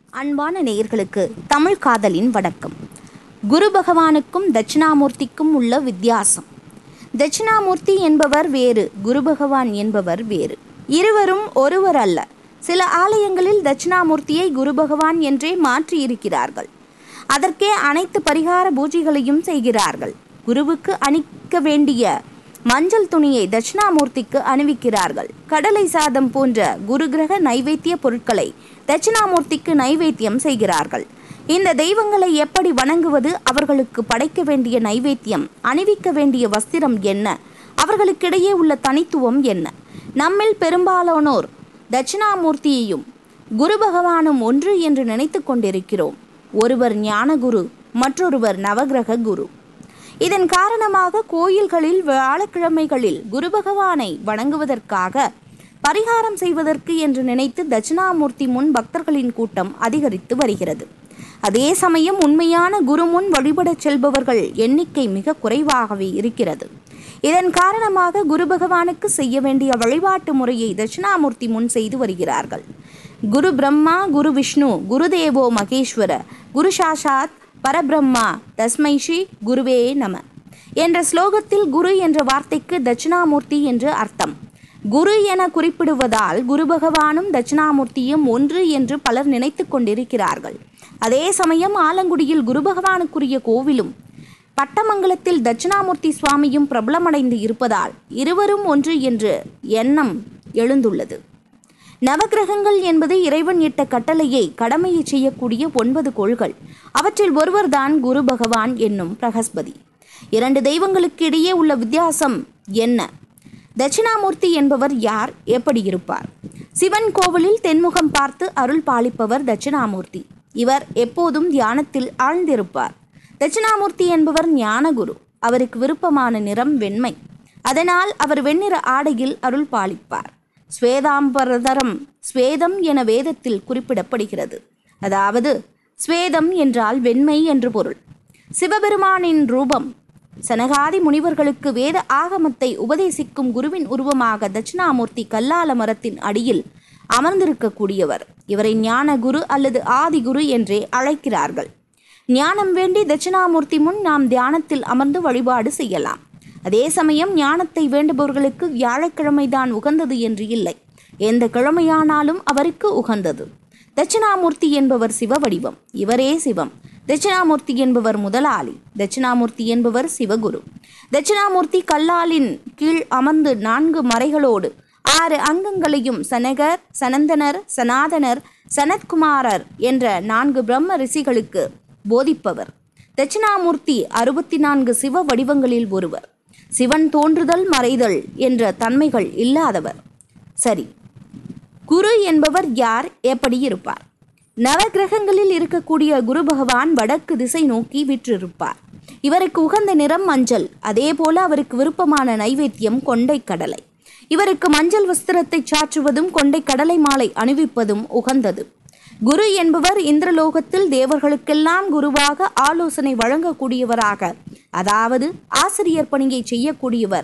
அன்பான நேயர்களுக்கு தமிழ் காதலின் வணக்கம் குரு பகவானுக்கும் தட்சிணாமூர்த்திக்கும் உள்ள வித்தியாசம் தட்சிணாமூர்த்தி என்பவர் வேறு குரு பகவான் என்பவர் வேறு இருவரும் ஒருவர் அல்ல சில ஆலயங்களில் தட்சிணாமூர்த்தியை குரு பகவான் என்றே மாற்றி இருக்கிறார்கள் அதற்கே அனைத்து பரிகார பூஜைகளையும் செய்கிறார்கள் குருவுக்கு அணிக்க வேண்டிய மஞ்சள் துணியை தட்சிணாமூர்த்திக்கு அணிவிக்கிறார்கள் கடலை சாதம் போன்ற குருகிரக நைவேத்திய பொருட்களை தட்சிணாமூர்த்திக்கு நைவேத்தியம் செய்கிறார்கள் இந்த தெய்வங்களை எப்படி வணங்குவது அவர்களுக்கு படைக்க வேண்டிய நைவேத்தியம் அணிவிக்க வேண்டிய வஸ்திரம் என்ன அவர்களுக்கிடையே உள்ள தனித்துவம் என்ன நம்மில் பெரும்பாலானோர் தட்சிணாமூர்த்தியையும் குரு பகவானும் ஒன்று என்று நினைத்து கொண்டிருக்கிறோம் ஒருவர் ஞானகுரு மற்றொருவர் நவகிரக குரு இதன் காரணமாக கோயில்களில் வியாழக்கிழமைகளில் குரு பகவானை வணங்குவதற்காக பரிகாரம் செய்வதற்கு என்று நினைத்து தட்சிணாமூர்த்தி முன் பக்தர்களின் கூட்டம் அதிகரித்து வருகிறது அதே சமயம் உண்மையான குரு முன் வழிபடச் செல்பவர்கள் எண்ணிக்கை மிக குறைவாகவே இருக்கிறது இதன் காரணமாக குரு பகவானுக்கு செய்ய வேண்டிய வழிபாட்டு முறையை தட்சிணாமூர்த்தி முன் செய்து வருகிறார்கள் குரு பிரம்மா குரு விஷ்ணு குருதேவோ மகேஸ்வர குரு சாஷாத் பரபிரம்மா தஸ்மை ஸ்ரீ குருவே நம என்ற ஸ்லோகத்தில் குரு என்ற வார்த்தைக்கு தட்சிணாமூர்த்தி என்று அர்த்தம் குரு என குறிப்பிடுவதால் குரு பகவானும் தட்சிணாமூர்த்தியும் ஒன்று என்று பலர் நினைத்து கொண்டிருக்கிறார்கள் அதே சமயம் ஆலங்குடியில் குரு பகவானுக்குரிய கோவிலும் பட்டமங்கலத்தில் தட்சிணாமூர்த்தி சுவாமியும் பிரபலமடைந்து இருப்பதால் இருவரும் ஒன்று என்று எண்ணம் எழுந்துள்ளது நவக்கிரகங்கள் என்பது இறைவன் இட்ட கட்டளையை கடமையை செய்யக்கூடிய ஒன்பது கோள்கள் அவற்றில் ஒருவர்தான் குரு பகவான் என்னும் பிரகஸ்பதி இரண்டு தெய்வங்களுக்கு இடையே உள்ள வித்தியாசம் என்ன தட்சிணாமூர்த்தி என்பவர் யார் எப்படி இருப்பார் சிவன் கோவிலில் தென்முகம் பார்த்து அருள் பாலிப்பவர் தட்சிணாமூர்த்தி இவர் எப்போதும் தியானத்தில் ஆழ்ந்திருப்பார் தட்சிணாமூர்த்தி என்பவர் ஞானகுரு அவருக்கு விருப்பமான நிறம் வெண்மை அதனால் அவர் வெண்ணிற ஆடையில் அருள் பாலிப்பார் ஸ்வேதாம்பரதரம் ஸ்வேதம் என வேதத்தில் குறிப்பிடப்படுகிறது அதாவது ஸ்வேதம் என்றால் வெண்மை என்று பொருள் சிவபெருமானின் ரூபம் சனகாதி முனிவர்களுக்கு வேத ஆகமத்தை உபதேசிக்கும் குருவின் உருவமாக தட்சிணாமூர்த்தி கல்லால மரத்தின் அடியில் அமர்ந்திருக்கக்கூடியவர் இவரை ஞான குரு அல்லது ஆதிகுரு என்றே அழைக்கிறார்கள் ஞானம் வேண்டி தட்சிணாமூர்த்தி முன் நாம் தியானத்தில் அமர்ந்து வழிபாடு செய்யலாம் அதே சமயம் ஞானத்தை வேண்டுபவர்களுக்கு வியாழக்கிழமைதான் உகந்தது என்று இல்லை எந்த கிழமையானாலும் அவருக்கு உகந்தது தட்சிணாமூர்த்தி என்பவர் சிவ வடிவம் இவரே சிவம் தட்சிணாமூர்த்தி என்பவர் முதலாளி தட்சிணாமூர்த்தி என்பவர் சிவகுரு தட்சிணாமூர்த்தி கல்லாலின் கீழ் அமர்ந்து நான்கு மறைகளோடு ஆறு அங்கங்களையும் சனகர் சனந்தனர் சனாதனர் சனத்குமாரர் என்ற நான்கு பிரம்ம ரிஷிகளுக்கு போதிப்பவர் தட்சிணாமூர்த்தி அறுபத்தி நான்கு சிவ வடிவங்களில் ஒருவர் சிவன் தோன்றுதல் மறைதல் என்ற தன்மைகள் இல்லாதவர் சரி குரு என்பவர் யார் எப்படி இருப்பார் நவகிரகங்களில் இருக்கக்கூடிய குரு பகவான் வடக்கு திசை நோக்கி விற்றிருப்பார் இவருக்கு உகந்த நிறம் மஞ்சள் அதே போல அவருக்கு விருப்பமான நைவேத்தியம் கொண்டை கடலை இவருக்கு மஞ்சள் வஸ்திரத்தை சாற்றுவதும் கொண்டை கடலை மாலை அணிவிப்பதும் உகந்தது குரு என்பவர் இந்திரலோகத்தில் தேவர்களுக்கெல்லாம் குருவாக ஆலோசனை வழங்கக்கூடியவராக அதாவது ஆசிரியர் பணியை செய்யக்கூடியவர்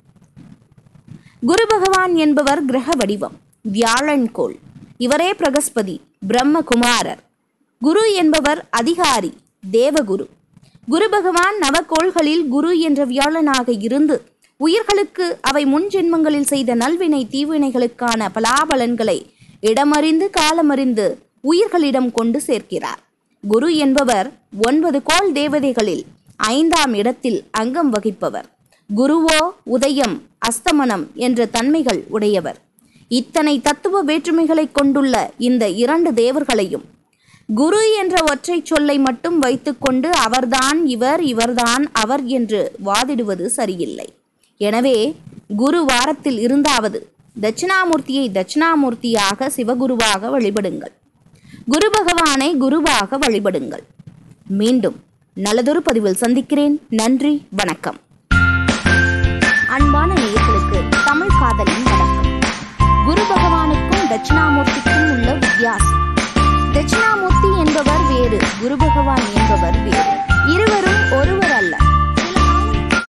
குரு பகவான் என்பவர் கிரக வடிவம் வியாழன் கோள் இவரே பிரகஸ்பதி பிரம்மகுமாரர் குரு என்பவர் அதிகாரி தேவகுரு குரு பகவான் நவக்கோள்களில் குரு என்ற வியாழனாக இருந்து உயிர்களுக்கு அவை முன் ஜென்மங்களில் செய்த நல்வினை தீவினைகளுக்கான பலாபலன்களை இடமறிந்து காலமறிந்து உயிர்களிடம் கொண்டு சேர்க்கிறார் குரு என்பவர் ஒன்பது கோள் தேவதைகளில் ஐந்தாம் இடத்தில் அங்கம் வகிப்பவர் குருவோ உதயம் அஸ்தமனம் என்ற தன்மைகள் உடையவர் இத்தனை தத்துவ வேற்றுமைகளை கொண்டுள்ள இந்த இரண்டு தேவர்களையும் குரு என்ற ஒற்றை சொல்லை மட்டும் வைத்துக்கொண்டு அவர்தான் இவர் இவர்தான் அவர் என்று வாதிடுவது சரியில்லை எனவே குரு வாரத்தில் இருந்தாவது தட்சிணாமூர்த்தியை தட்சிணாமூர்த்தியாக சிவகுருவாக வழிபடுங்கள் குரு பகவானை குருவாக வழிபடுங்கள் மீண்டும் நல்லதொரு பதிவில் சந்திக்கிறேன் நன்றி வணக்கம் அன்பான நேயர்களுக்கு தமிழ் காதலின் வணக்கம் குரு பகவானுக்கும் தட்சிணாமூர்த்திக்கும் உள்ள வித்தியாசம் தட்சிணாமூர்த்தி என்பவர் வேறு குரு பகவான்